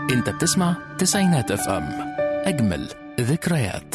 انت بتسمع تسعينات اف ام اجمل ذكريات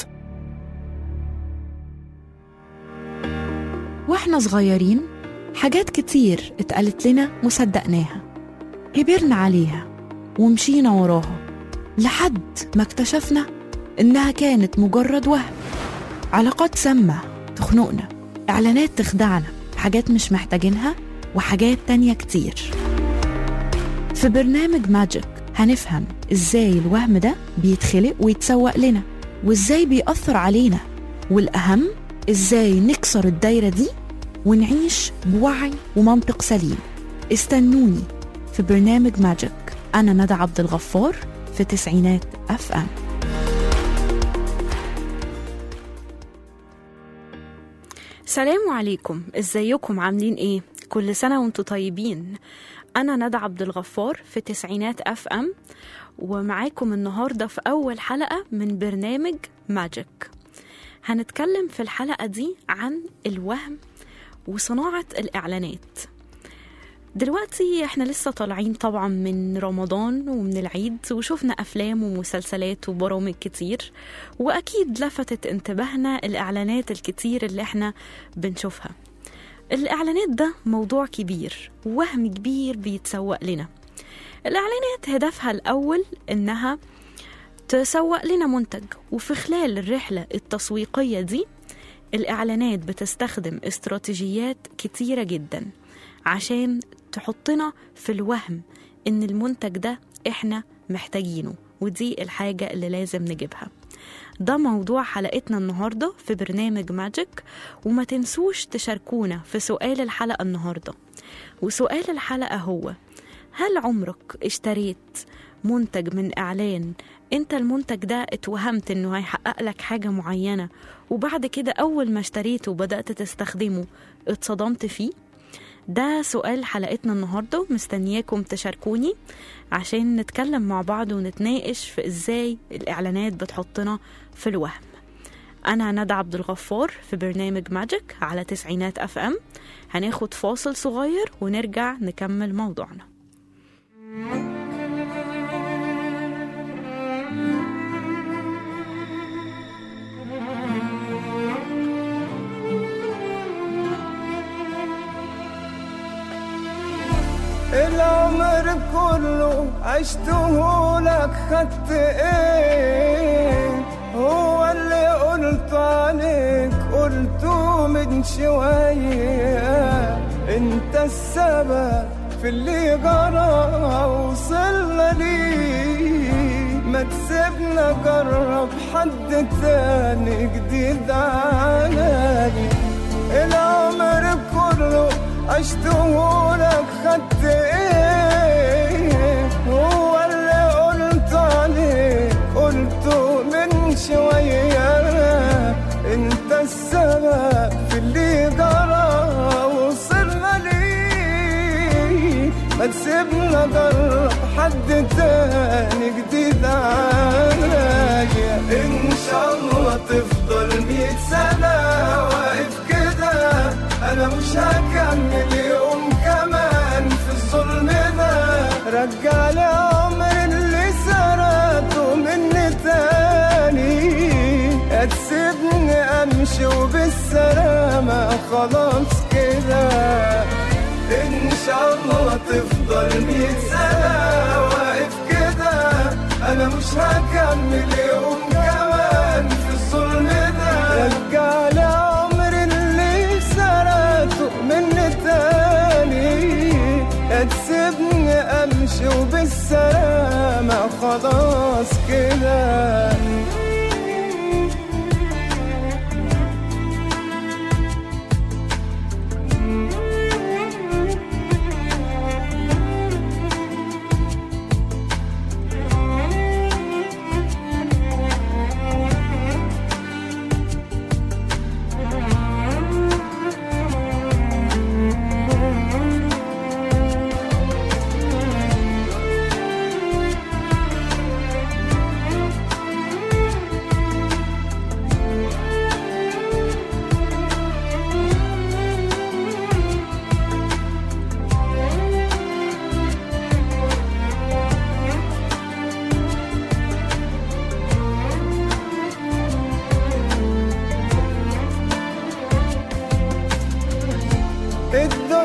واحنا صغيرين حاجات كتير اتقالت لنا وصدقناها كبرنا عليها ومشينا وراها لحد ما اكتشفنا إنها كانت مجرد وهم علاقات سامة تخنقنا إعلانات تخدعنا حاجات مش محتاجينها وحاجات تانية كتير في برنامج ماجيك هنفهم إزاي الوهم ده بيتخلق ويتسوق لنا وإزاي بيأثر علينا والأهم إزاي نكسر الدايرة دي ونعيش بوعي ومنطق سليم استنوني في برنامج ماجيك أنا ندى عبد الغفار في تسعينات أف أم سلام عليكم ازيكم عاملين ايه كل سنة وانتم طيبين انا ندى عبد الغفار في تسعينات اف ام ومعاكم النهاردة في اول حلقة من برنامج ماجيك هنتكلم في الحلقة دي عن الوهم وصناعة الاعلانات دلوقتي احنا لسه طالعين طبعا من رمضان ومن العيد وشفنا افلام ومسلسلات وبرامج كتير واكيد لفتت انتباهنا الاعلانات الكتير اللي احنا بنشوفها الاعلانات ده موضوع كبير وهم كبير بيتسوق لنا الاعلانات هدفها الاول انها تسوق لنا منتج وفي خلال الرحله التسويقيه دي الاعلانات بتستخدم استراتيجيات كتيره جدا عشان تحطنا في الوهم ان المنتج ده احنا محتاجينه ودي الحاجة اللي لازم نجيبها ده موضوع حلقتنا النهاردة في برنامج ماجيك وما تنسوش تشاركونا في سؤال الحلقة النهاردة وسؤال الحلقة هو هل عمرك اشتريت منتج من إعلان انت المنتج ده اتوهمت انه هيحقق لك حاجة معينة وبعد كده أول ما اشتريته وبدأت تستخدمه اتصدمت فيه ده سؤال حلقتنا النهارده مستنياكم تشاركوني عشان نتكلم مع بعض ونتناقش في ازاي الاعلانات بتحطنا في الوهم انا ندى عبد الغفار في برنامج ماجيك على تسعينات اف ام هناخد فاصل صغير ونرجع نكمل موضوعنا العمر كله عشته لك خدت ايه هو اللي قلت عليك قلته من شوية انت السبب في اللي جرى وصلنا ليه ما تسيبنا جرب حد تاني جديد عليا العمر كله عشته لك خدت ايه هو اللي قلت عليه قلته من شوية انت السبب في اللي جرى وصلنا ليه ما تسيبنا جرب حد تاني جديد عليا ان شاء الله تفضل مية سنة واقف كده انا مش هكمل يوم كمان في الظلم ده رجع لي عمر اللي سرقته مني تاني هتسيبني امشي وبالسلامة خلاص كده ان شاء الله تفضل مية سنة واقف كده انا مش هكمل يوم كمان في الظلم ده رجع لي عمر اللي سرقته مني تاني هتسيبني امشي وبالسلامة خلاص كده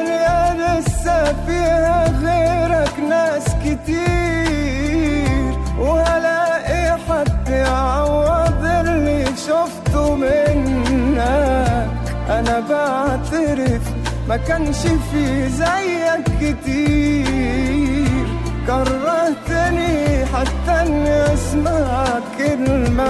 الدنيا لسه فيها غيرك ناس كتير وهلاقي حد يعوض اللي شفته منك انا بعترف ما كانش في زيك كتير كرهتني حتى اني اسمع كلمة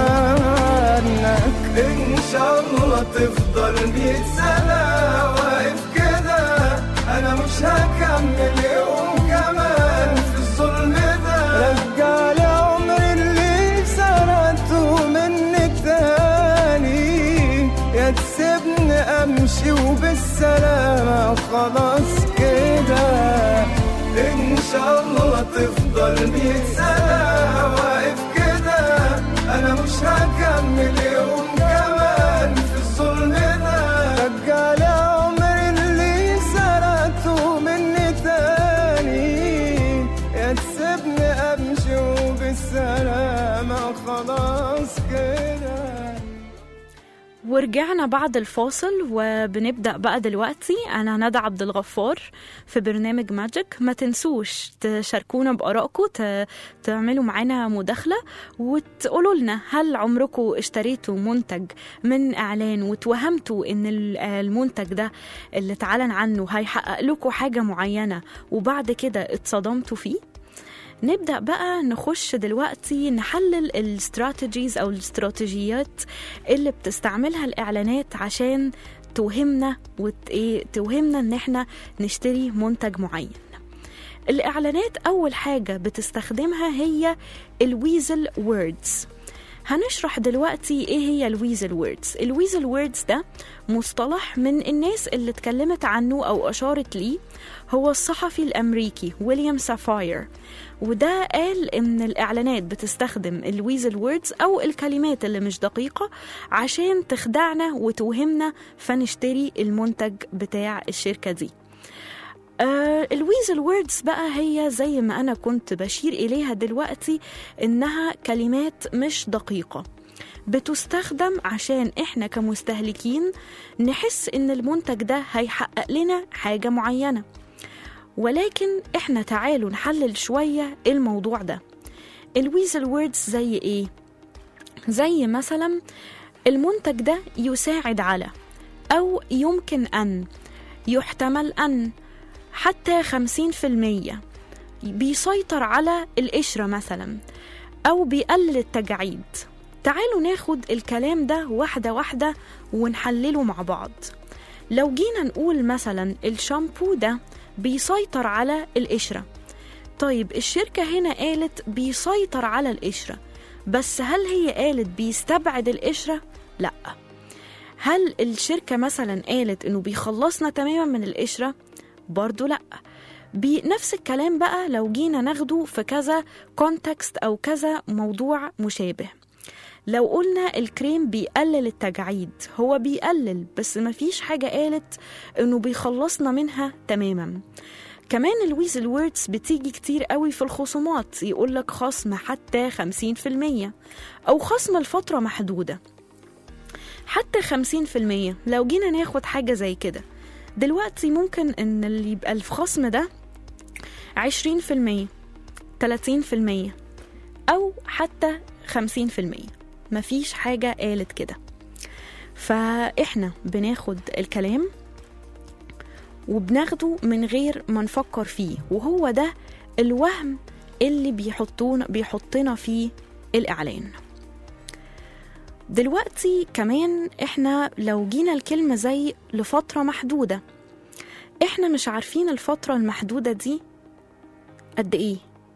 عنك ان شاء الله تفضل مية سنة واقف كده انا مش هكمل يوم كمان في الظلم ده رجع لي عمري اللي سرقته مني تاني يا تسيبني امشي وبالسلامة خلاص كده ان شاء الله تفضل مية سنة واقف كده انا مش هكمل يوم كمان في الظلم ده رجع لي عمري اللي سرقته مني تاني يا تسيبني امشي وبالسلامة خلاص كده ورجعنا بعد الفاصل وبنبدأ بقى دلوقتي أنا ندى عبد الغفار في برنامج ماجيك ما تنسوش تشاركونا بآرائكم ت- تعملوا معانا مداخلة وتقولوا لنا هل عمركم اشتريتوا منتج من إعلان وتوهمتوا إن ال- المنتج ده اللي اتعلن عنه هيحقق لكم حاجة معينة وبعد كده اتصدمتوا فيه نبدأ بقى نخش دلوقتي نحلل الاستراتيجيز أو الاستراتيجيات اللي بتستعملها الإعلانات عشان توهمنا وت... إيه توهمنا إن إحنا نشتري منتج معين الإعلانات أول حاجة بتستخدمها هي الويزل ووردز هنشرح دلوقتي ايه هي الويزل ووردز الويزل ووردز ده مصطلح من الناس اللي اتكلمت عنه او اشارت ليه هو الصحفي الامريكي ويليام سافاير وده قال ان الاعلانات بتستخدم الويزل ووردز او الكلمات اللي مش دقيقه عشان تخدعنا وتوهمنا فنشتري المنتج بتاع الشركه دي آه الويزل ووردز بقى هي زي ما أنا كنت بشير إليها دلوقتي إنها كلمات مش دقيقة بتستخدم عشان إحنا كمستهلكين نحس إن المنتج ده هيحقق لنا حاجة معينة ولكن إحنا تعالوا نحلل شوية الموضوع ده الويزل ووردز زي إيه؟ زي مثلا المنتج ده يساعد على أو يمكن أن يحتمل أن حتى خمسين في المية بيسيطر على القشرة مثلا أو بيقلل التجاعيد تعالوا ناخد الكلام ده واحدة واحدة ونحلله مع بعض لو جينا نقول مثلا الشامبو ده بيسيطر على القشرة طيب الشركة هنا قالت بيسيطر على القشرة بس هل هي قالت بيستبعد القشرة؟ لأ هل الشركة مثلا قالت إنه بيخلصنا تماما من القشرة؟ برضو لأ بنفس الكلام بقى لو جينا ناخده في كذا كونتكست أو كذا موضوع مشابه لو قلنا الكريم بيقلل التجاعيد هو بيقلل بس مفيش حاجة قالت إنه بيخلصنا منها تماما كمان الويزل ووردز بتيجي كتير قوي في الخصومات يقولك خصم حتى 50% أو خصم لفترة محدودة حتى 50% لو جينا ناخد حاجة زي كده دلوقتي ممكن ان اللي يبقى الخصم ده 20% 30% أو حتى 50% مفيش حاجة قالت كده فإحنا بناخد الكلام وبناخده من غير ما نفكر فيه وهو ده الوهم اللي بيحطونا بيحطنا فيه الإعلان دلوقتي كمان احنا لو جينا الكلمة زي لفترة محدودة احنا مش عارفين الفترة المحدودة دي قد ايه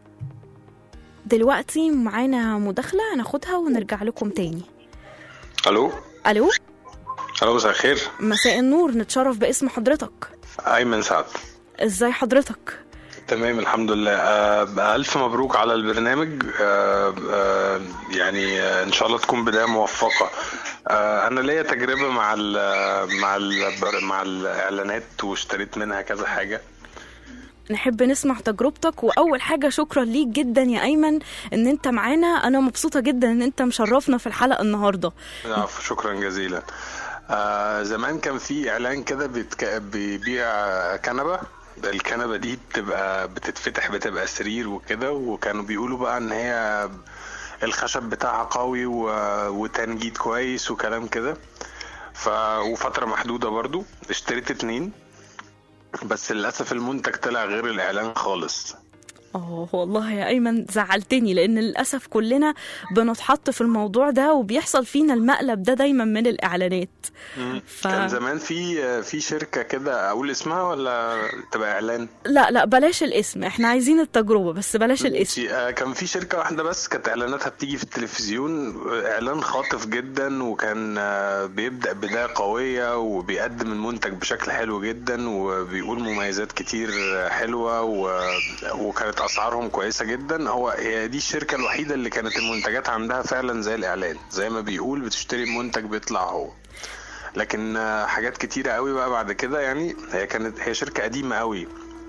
دلوقتي معانا مداخلة هناخدها ونرجع لكم تاني الو الو الو مساء الخير مساء النور نتشرف باسم حضرتك ايمن سعد ازاي حضرتك تمام الحمد لله آه، الف مبروك على البرنامج آه، آه، يعني آه، ان شاء الله تكون بدايه موفقه آه، انا ليا تجربه مع ال مع ال مع الاعلانات واشتريت منها كذا حاجه نحب نسمع تجربتك واول حاجه شكرا ليك جدا يا ايمن ان انت معانا انا مبسوطه جدا ان انت مشرفنا في الحلقه النهارده العفو شكرا جزيلا آه زمان كان في اعلان كده بيتك... بيبيع كنبه الكنبه دي بتبقى بتتفتح بتبقى سرير وكده وكانوا بيقولوا بقى ان هي الخشب بتاعها قوي و... وتنجيد كويس وكلام كده ف... وفتره محدوده برضو اشتريت اتنين بس للاسف المنتج طلع غير الاعلان خالص اه والله يا ايمن زعلتني لان للاسف كلنا بنتحط في الموضوع ده وبيحصل فينا المقلب ده دايما من الاعلانات ف... كان زمان في في شركه كده اقول اسمها ولا تبقى اعلان لا لا بلاش الاسم احنا عايزين التجربه بس بلاش الاسم ماشي، آه، كان في شركة واحدة بس كانت إعلاناتها بتيجي في التلفزيون آه، إعلان خاطف جدا وكان آه، بيبدأ بداية قوية وبيقدم المنتج بشكل حلو جدا وبيقول مميزات كتير آه، حلوة و- وكانت أسعارهم كويسة جدا هو هي دي الشركة الوحيدة اللي كانت المنتجات عندها فعلا زي الإعلان زي ما بيقول بتشتري المنتج بيطلع هو لكن آه، حاجات كتيرة قوي بقى بعد كده يعني هي كانت هي شركة قديمة قوي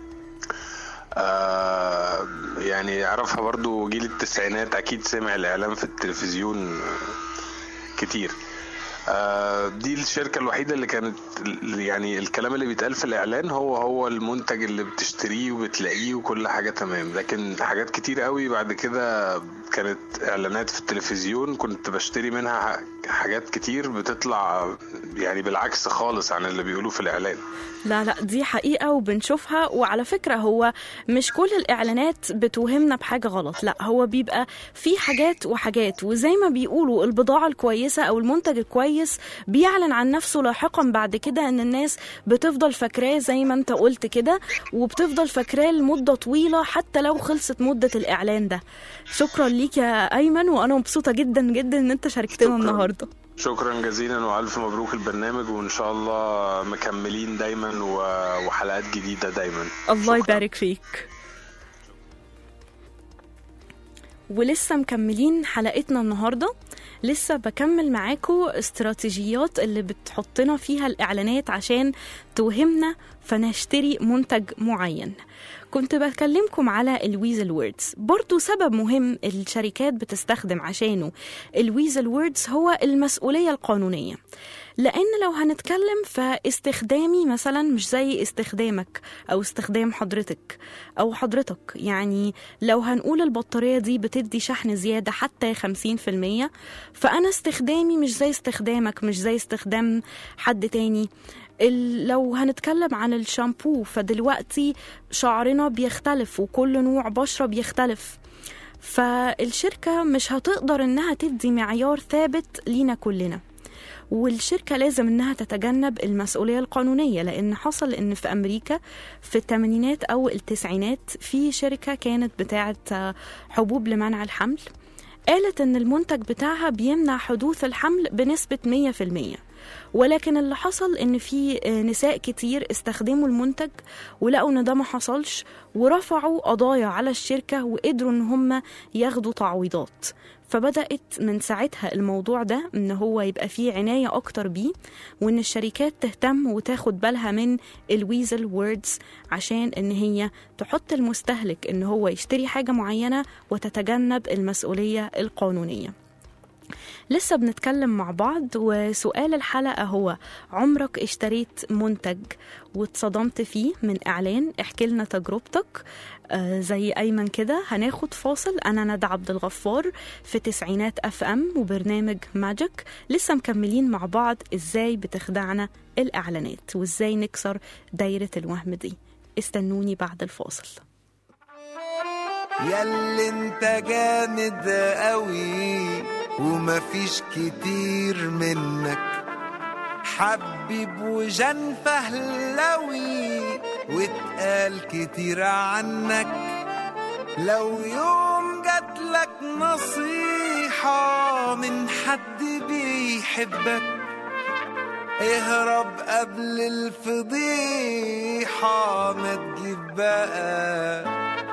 آه يعني يعرفها برضو جيل التسعينات اكيد سمع الاعلان في التلفزيون آه، كتير آه دي الشركة الوحيدة اللي كانت يعني الكلام اللي بيتقال في الإعلان هو هو المنتج اللي بتشتريه وبتلاقيه وكل حاجة تمام لكن حاجات كتير قوي بعد كده كانت إعلانات في التلفزيون كنت بشتري منها حاجات كتير بتطلع يعني بالعكس خالص عن اللي بيقولوه في الإعلان لا لا دي حقيقة وبنشوفها وعلى فكرة هو مش كل الإعلانات بتوهمنا بحاجة غلط لا هو بيبقى في حاجات وحاجات وزي ما بيقولوا البضاعة الكويسة أو المنتج الكويس بيعلن عن نفسه لاحقا بعد كده إن الناس بتفضل فاكراه زي ما أنت قلت كده وبتفضل فاكراه لمدة طويلة حتى لو خلصت مدة الإعلان ده شكرا ليك يا أيمن وأنا مبسوطة جدا جدا إن أنت شاركتنا شكراً. النهاردة شكرا جزيلا والف مبروك البرنامج وان شاء الله مكملين دايما و- وحلقات جديده دايما الله شكراً. يبارك فيك ولسه مكملين حلقتنا النهارده لسه بكمل معاكم استراتيجيات اللي بتحطنا فيها الاعلانات عشان توهمنا فنشتري منتج معين كنت بكلمكم على الويزل ووردز برضو سبب مهم الشركات بتستخدم عشانه الويزل ووردز هو المسؤولية القانونية لأن لو هنتكلم فاستخدامي مثلا مش زي استخدامك أو استخدام حضرتك أو حضرتك يعني لو هنقول البطارية دي بتدي شحن زيادة حتى 50% فأنا استخدامي مش زي استخدامك مش زي استخدام حد تاني ال- لو هنتكلم عن الشامبو فدلوقتي شعرنا بيختلف وكل نوع بشرة بيختلف فالشركة مش هتقدر انها تدي معيار ثابت لينا كلنا والشركة لازم انها تتجنب المسؤولية القانونية لان حصل ان في امريكا في الثمانينات او التسعينات في شركة كانت بتاعة حبوب لمنع الحمل قالت ان المنتج بتاعها بيمنع حدوث الحمل بنسبة 100% ولكن اللي حصل ان في نساء كتير استخدموا المنتج ولقوا ان ده ما حصلش ورفعوا قضايا على الشركة وقدروا ان هم ياخدوا تعويضات فبدأت من ساعتها الموضوع ده ان هو يبقى فيه عناية اكتر بيه وان الشركات تهتم وتاخد بالها من الويزل ووردز عشان ان هي تحط المستهلك ان هو يشتري حاجة معينة وتتجنب المسؤولية القانونية لسه بنتكلم مع بعض وسؤال الحلقة هو عمرك اشتريت منتج واتصدمت فيه من إعلان احكي لنا تجربتك آه زي أيمن كده هناخد فاصل أنا ندى عبد الغفار في تسعينات أف أم وبرنامج ماجيك لسه مكملين مع بعض إزاي بتخدعنا الإعلانات وإزاي نكسر دايرة الوهم دي استنوني بعد الفاصل ياللي انت جامد قوي ومفيش كتير منك حبيب وجن فهلوي واتقال كتير عنك لو يوم جاتلك نصيحة من حد بيحبك اهرب قبل الفضيحة ما تجيب بقى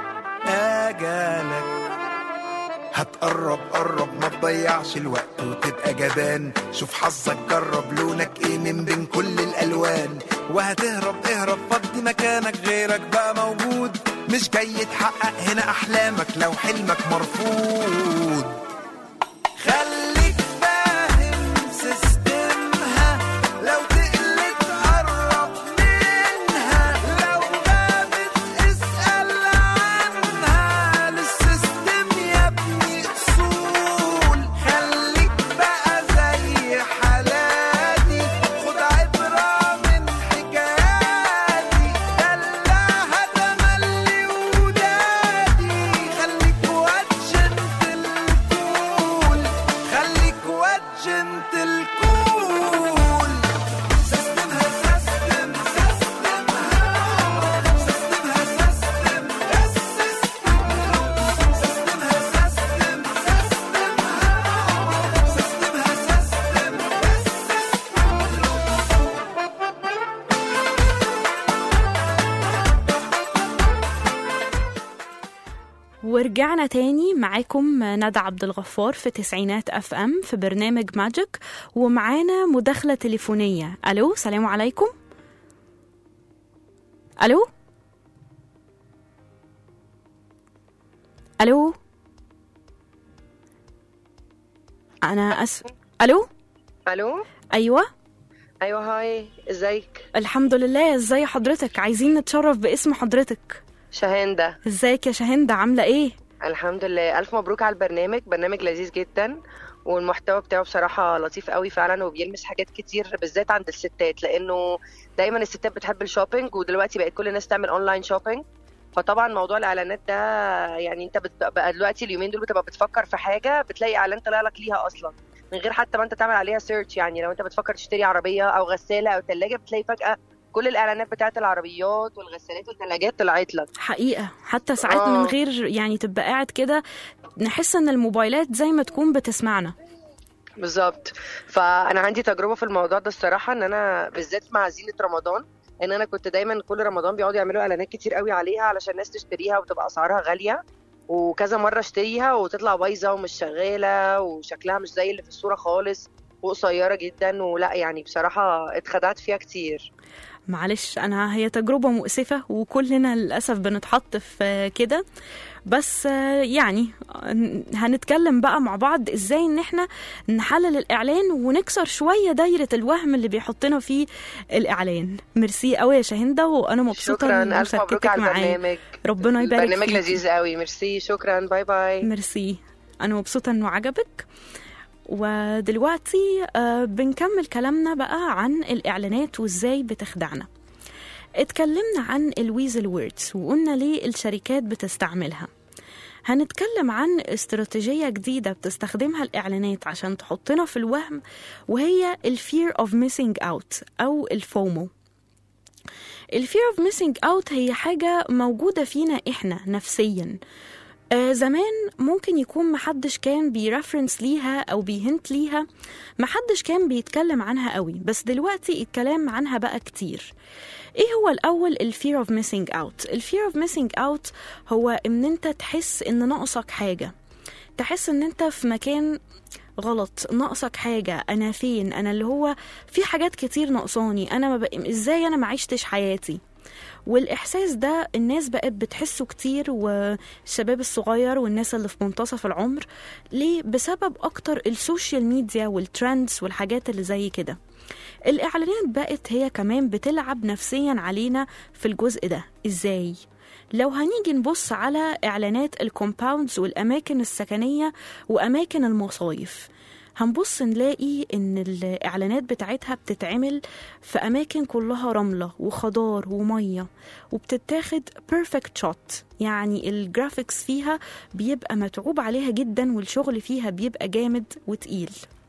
أجالك هتقرب قرب ما تضيعش الوقت وتبقى جبان شوف حظك جرب لونك ايه من بين كل الالوان وهتهرب اهرب فضي مكانك غيرك بقى موجود مش جاي تحقق هنا احلامك لو حلمك مرفوض خليك فاهم سيستمها ورجعنا تاني معاكم ندى عبد الغفار في تسعينات اف ام في برنامج ماجيك ومعانا مداخلة تليفونية الو سلام عليكم الو الو انا اسف الو الو ايوه ايوه هاي ازيك الحمد لله ازاي حضرتك عايزين نتشرف باسم حضرتك شاهندة ازيك يا شاهندة عاملة ايه الحمد لله الف مبروك على البرنامج برنامج لذيذ جدا والمحتوى بتاعه بصراحة لطيف قوي فعلا وبيلمس حاجات كتير بالذات عند الستات لانه دايما الستات بتحب الشوبينج ودلوقتي بقت كل الناس تعمل اونلاين شوبينج فطبعا موضوع الاعلانات ده يعني انت بت- بقى دلوقتي اليومين دول بتبقى بتفكر في حاجه بتلاقي اعلان طلع لك ليها اصلا من غير حتى ما انت تعمل عليها سيرش يعني لو انت بتفكر تشتري عربيه او غساله او ثلاجه بتلاقي فجاه كل الاعلانات بتاعت العربيات والغسالات والثلاجات طلعت لك حقيقة حتى ساعات آه. من غير يعني تبقى قاعد كده نحس ان الموبايلات زي ما تكون بتسمعنا بالظبط فانا عندي تجربه في الموضوع ده الصراحه ان انا بالذات مع زينه رمضان ان انا كنت دايما كل رمضان بيقعدوا يعملوا اعلانات كتير قوي عليها علشان الناس تشتريها وتبقى اسعارها غاليه وكذا مره اشتريها وتطلع بايظه ومش شغاله وشكلها مش زي اللي في الصوره خالص وقصيره جدا ولا يعني بصراحه اتخدعت فيها كتير معلش انا هي تجربة مؤسفة وكلنا للأسف بنتحط في كده بس آه، يعني هنتكلم بقى مع بعض ازاي ان احنا نحلل الاعلان ونكسر شوية دايرة الوهم اللي بيحطنا فيه الاعلان ميرسي قوي يا شاهندة وانا مبسوطة شكرا إن الف مبروك مشاركتك على معايا البرنامج ربنا يبارك البرنامج فيكي. لذيذ قوي ميرسي شكرا باي باي ميرسي انا مبسوطه انه عجبك ودلوقتي آه، بنكمل كلامنا بقى عن الاعلانات وازاي بتخدعنا اتكلمنا عن الويزل ووردز وقلنا ليه الشركات بتستعملها هنتكلم عن استراتيجية جديدة بتستخدمها الإعلانات عشان تحطنا في الوهم وهي ال fear of missing out أو الفومو ال fear of missing out هي حاجة موجودة فينا إحنا نفسيا آه زمان ممكن يكون محدش كان بيرفرنس ليها أو بيهنت ليها محدش كان بيتكلم عنها قوي بس دلوقتي الكلام عنها بقى كتير ايه هو الاول ال fear of missing out ال fear of missing out هو ان انت تحس ان ناقصك حاجة تحس ان انت في مكان غلط ناقصك حاجة أنا فين أنا اللي هو في حاجات كتير ناقصاني أنا ما بق... إزاي أنا ما عشتش حياتي والإحساس ده الناس بقت بتحسه كتير والشباب الصغير والناس اللي في منتصف العمر ليه؟ بسبب أكتر السوشيال ميديا والترندز والحاجات اللي زي كده الإعلانات بقت هي كمان بتلعب نفسيا علينا في الجزء ده إزاي؟ لو هنيجي نبص على إعلانات الكومباوندز والأماكن السكنية وأماكن المصايف هنبص نلاقي إن الإعلانات بتاعتها بتتعمل في أماكن كلها رملة وخضار ومية وبتتاخد perfect shot يعني الجرافيكس فيها بيبقى متعوب عليها جدا والشغل فيها بيبقى جامد وتقيل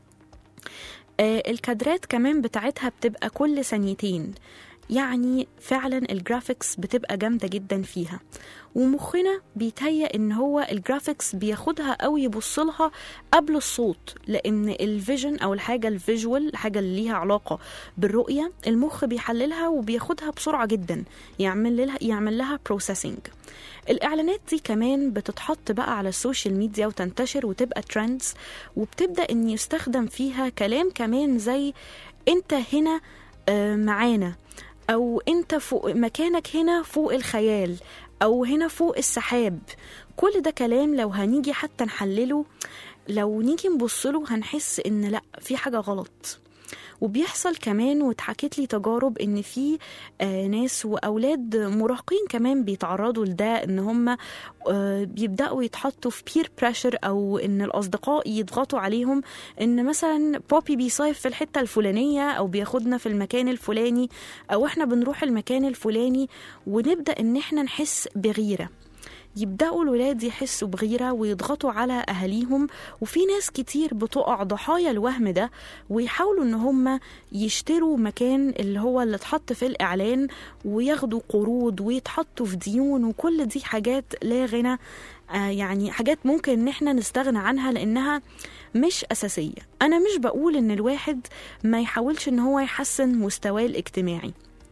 آه، الكادرات كمان بتاعتها بتبقى كل ثانيتين يعني فعلا الجرافيكس بتبقى جامدة جدا فيها ومخنا بيتهيأ ان هو الجرافيكس بياخدها او يبصلها قبل الصوت لان الفيجن او الحاجة الفيجوال الحاجة اللي ليها علاقة بالرؤية المخ بيحللها وبياخدها بسرعة جدا يعمل لها يعمل لها بروسيسنج الاعلانات دي كمان بتتحط بقى على السوشيال ميديا وتنتشر وتبقى ترندز وبتبدا ان يستخدم فيها كلام كمان زي انت هنا آه، معانا او انت فوق مكانك هنا فوق الخيال او هنا فوق السحاب كل ده كلام لو هنيجي حتى نحلله لو نيجي نبصله هنحس ان لا في حاجه غلط وبيحصل كمان واتحكت لي تجارب ان في آه ناس واولاد مراهقين كمان بيتعرضوا لده ان هم آه بيبداوا يتحطوا في بير بريشر او ان الاصدقاء يضغطوا عليهم ان مثلا بوبي بيصيف في الحته الفلانيه او بياخدنا في المكان الفلاني او احنا بنروح المكان الفلاني ونبدا ان احنا نحس بغيره يبدأوا الولاد يحسوا بغيرة ويضغطوا على أهاليهم وفي ناس كتير بتقع ضحايا الوهم ده ويحاولوا إن هم يشتروا مكان اللي هو اللي اتحط في الإعلان وياخدوا قروض ويتحطوا في ديون وكل دي حاجات لا غنى آه يعني حاجات ممكن إن احنا نستغنى عنها لأنها مش أساسية أنا مش بقول إن الواحد ما يحاولش إن هو يحسن مستواه الاجتماعي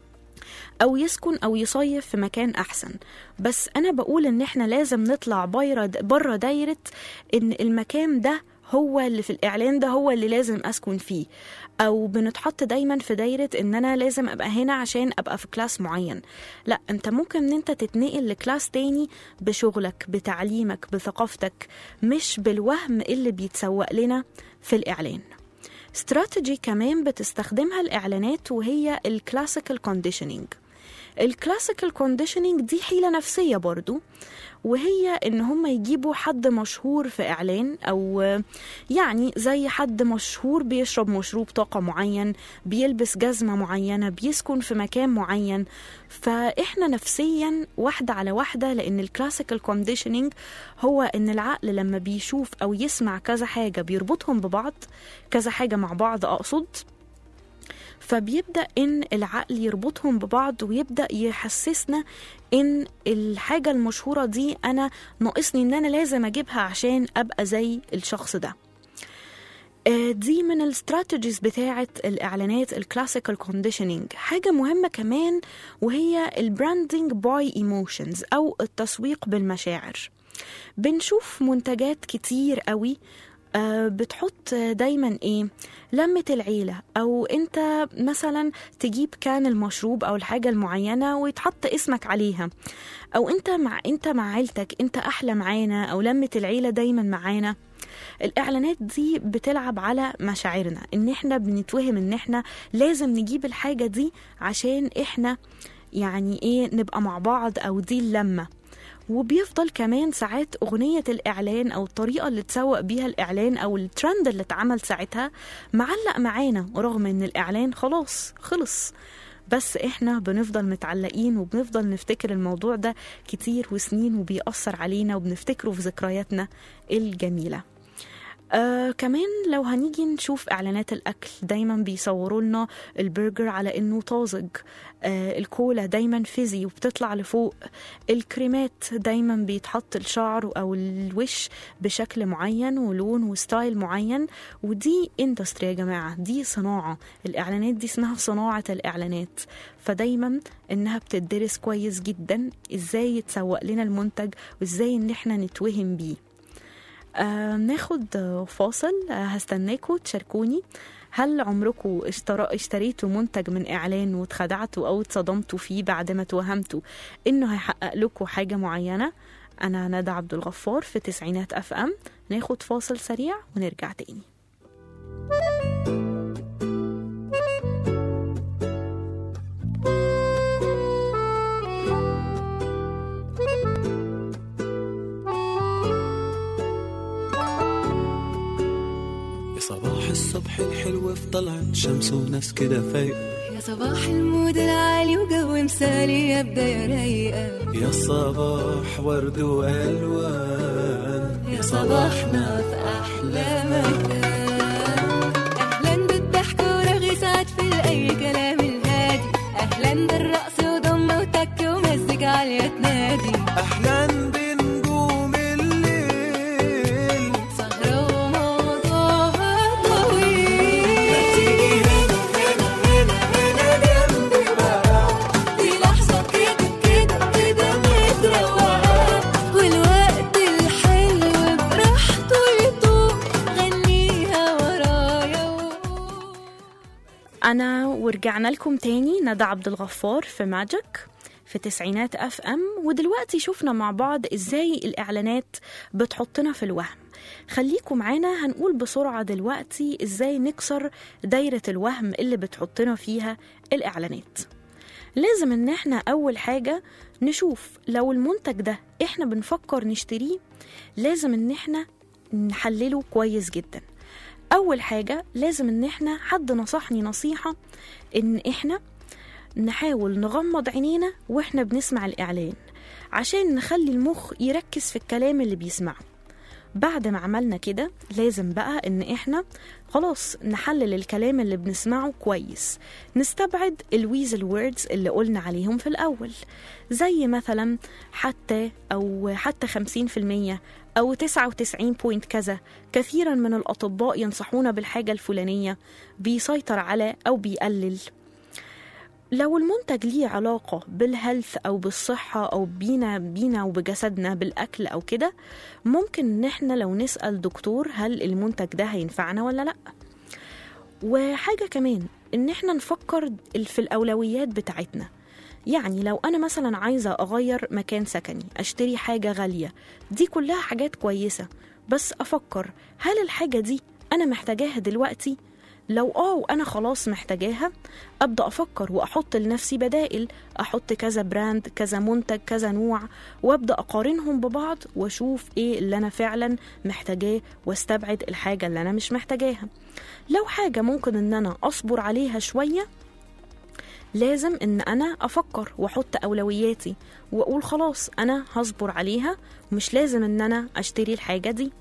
أو يسكن أو يصيف في مكان أحسن بس أنا بقول إن إحنا لازم نطلع بره دايرة إن المكان ده هو اللي في الإعلان ده هو اللي لازم أسكن فيه أو بنتحط دايما في دايرة إن أنا لازم أبقى هنا عشان أبقى في كلاس معين لا أنت ممكن إن أنت تتنقل لكلاس تاني بشغلك بتعليمك بثقافتك مش بالوهم اللي بيتسوق لنا في الإعلان استراتيجي كمان بتستخدمها الإعلانات وهي الكلاسيكال كونديشنينج الكلاسيكال كونديشنينج دي حيلة نفسية برضو وهي ان هم يجيبوا حد مشهور في اعلان او يعني زي حد مشهور بيشرب مشروب طاقه معين بيلبس جزمه معينه بيسكن في مكان معين فاحنا نفسيا واحده على واحده لان الكلاسيكال كونديشنينج هو ان العقل لما بيشوف او يسمع كذا حاجه بيربطهم ببعض كذا حاجه مع بعض اقصد فبيبدا ان العقل يربطهم ببعض ويبدا يحسسنا ان الحاجه المشهوره دي انا ناقصني ان انا لازم اجيبها عشان ابقى زي الشخص ده دي من الاستراتيجيز بتاعه الاعلانات الكلاسيكال كونديشنينج حاجه مهمه كمان وهي البراندنج باي ايموشنز او التسويق بالمشاعر بنشوف منتجات كتير قوي بتحط دايما ايه لمة العيلة او انت مثلا تجيب كان المشروب او الحاجة المعينة ويتحط اسمك عليها او انت مع انت مع عيلتك انت احلى معانا او لمة العيلة دايما معانا الاعلانات دي بتلعب على مشاعرنا ان احنا بنتوهم ان احنا لازم نجيب الحاجة دي عشان احنا يعني ايه نبقى مع بعض او دي اللمه وبيفضل كمان ساعات أغنية الإعلان أو الطريقة اللي تسوق بيها الإعلان أو الترند اللي اتعمل ساعتها معلق معانا رغم إن الإعلان خلاص خلص بس احنا بنفضل متعلقين وبنفضل نفتكر الموضوع ده كتير وسنين وبيأثر علينا وبنفتكره في ذكرياتنا الجميله آه كمان لو هنيجي نشوف اعلانات الاكل دايما بيصوروا لنا البرجر على انه طازج آه الكولا دايما فيزي وبتطلع لفوق الكريمات دايما بيتحط الشعر او الوش بشكل معين ولون وستايل معين ودي اندستري يا جماعه دي صناعه الاعلانات دي اسمها صناعه الاعلانات فدايما انها بتدرس كويس جدا ازاي يتسوق لنا المنتج وازاي ان احنا نتوهم بيه آه ناخد فاصل آه هستناكم تشاركوني هل عمركم اشترى اشتريتوا منتج من اعلان واتخدعتوا او اتصدمتوا فيه بعد ما توهمتوا انه هيحقق لكم حاجه معينه انا ندى عبد الغفار في تسعينات اف ام ناخد فاصل سريع ونرجع تاني صباح الصبح الحلو في طلعت شمس وناس كده فايقة يا صباح المود العالي وجو مثالي يا بداية رايقة يا صباح ورد وألوان يا صباحنا في أحلى مكان أهلا بالضحك ورغي سعد في أي كلام الهادي أهلا بالرقص وضمة وتك ومزج عالية تنادي أحلى بنجوم الليل سهرة وموضوعها طويل تيجي هنا هنا هنا هنا جنبي بقى دي لحظة كده كده كده متروقة والوقت الحلو براحته يطوق غنيها ورايا وقول أنا ورجعنا لكم تاني ندى عبد الغفار في ماجيك في تسعينات اف ام ودلوقتي شفنا مع بعض ازاي الاعلانات بتحطنا في الوهم خليكم معانا هنقول بسرعة دلوقتي ازاي نكسر دايرة الوهم اللي بتحطنا فيها الاعلانات لازم ان احنا اول حاجة نشوف لو المنتج ده احنا بنفكر نشتريه لازم ان احنا نحلله كويس جدا اول حاجة لازم ان احنا حد نصحني نصيحة ان احنا نحاول نغمض عينينا واحنا بنسمع الاعلان عشان نخلي المخ يركز في الكلام اللي بيسمعه بعد ما عملنا كده لازم بقى ان احنا خلاص نحلل الكلام اللي بنسمعه كويس نستبعد الويزل ووردز اللي قلنا عليهم في الاول زي مثلا حتى او حتى 50% او 99 بوينت كذا كثيرا من الاطباء ينصحونا بالحاجه الفلانيه بيسيطر على او بيقلل لو المنتج ليه علاقة بالهيلث أو بالصحة أو بينا بينا وبجسدنا بالأكل أو كده ممكن إن إحنا لو نسأل دكتور هل المنتج ده هينفعنا ولا لأ وحاجة كمان إن إحنا نفكر في الأولويات بتاعتنا يعني لو أنا مثلا عايزة أغير مكان سكني أشتري حاجة غالية دي كلها حاجات كويسة بس أفكر هل الحاجة دي أنا محتاجاها دلوقتي؟ لو اه وانا خلاص محتاجاها ابدا افكر واحط لنفسي بدائل احط كذا براند كذا منتج كذا نوع وابدا اقارنهم ببعض واشوف ايه اللي انا فعلا محتاجاه واستبعد الحاجه اللي انا مش محتاجاها لو حاجه ممكن ان انا اصبر عليها شويه لازم ان انا افكر واحط اولوياتي واقول خلاص انا هصبر عليها مش لازم ان انا اشتري الحاجه دي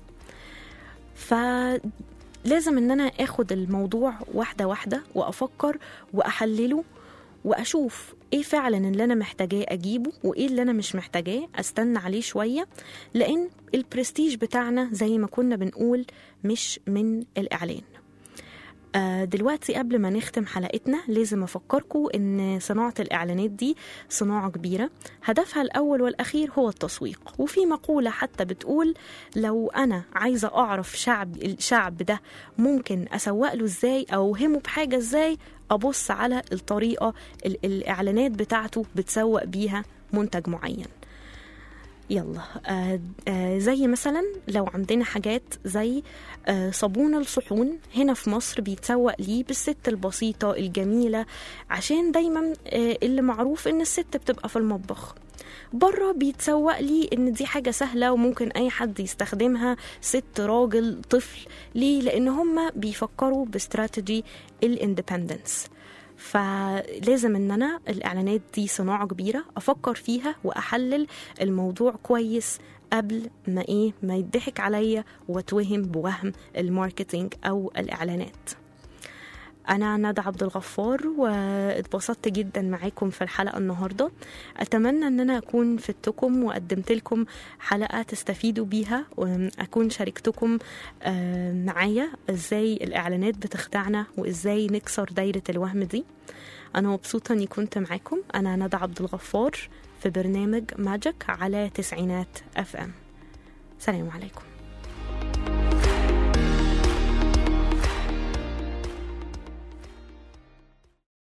فلازم ان انا اخد الموضوع واحده واحده وافكر واحلله واشوف ايه فعلا اللي انا محتاجاه اجيبه وايه اللي انا مش محتاجاه استنى عليه شويه لان البرستيج بتاعنا زي ما كنا بنقول مش من الاعلان آه، دلوقتي قبل ما نختم حلقتنا لازم أفكركم إن صناعة الإعلانات دي صناعة كبيرة هدفها الأول والأخير هو التسويق وفي مقولة حتى بتقول لو أنا عايزة أعرف شعب الشعب ده ممكن أسوق له إزاي أو أوهمه بحاجة إزاي أبص على الطريقة ال- الإعلانات بتاعته بتسوق بيها منتج معين يلا آه آه زي مثلا لو عندنا حاجات زي آه صابون الصحون هنا في مصر بيتسوق ليه بالست البسيطة الجميلة عشان دايما آه اللي معروف ان الست بتبقى في المطبخ بره بيتسوق لي ان دي حاجة سهلة وممكن اي حد يستخدمها ست راجل طفل ليه لان هم بيفكروا باستراتيجي الاندبندنس فلازم ان انا الاعلانات دي صناعه كبيره افكر فيها واحلل الموضوع كويس قبل ما ايه ما يضحك عليا واتوهم بوهم الماركتينج او الاعلانات أنا ندى عبد الغفار واتبسطت جدا معاكم في الحلقة النهاردة أتمنى أن أنا أكون فدتكم وقدمت لكم حلقة تستفيدوا بيها وأكون شاركتكم آه، معايا إزاي الإعلانات بتخدعنا وإزاي نكسر دايرة الوهم دي أنا مبسوطة أني كنت معاكم أنا ندى عبد الغفار في برنامج ماجيك على تسعينات أف أم سلام عليكم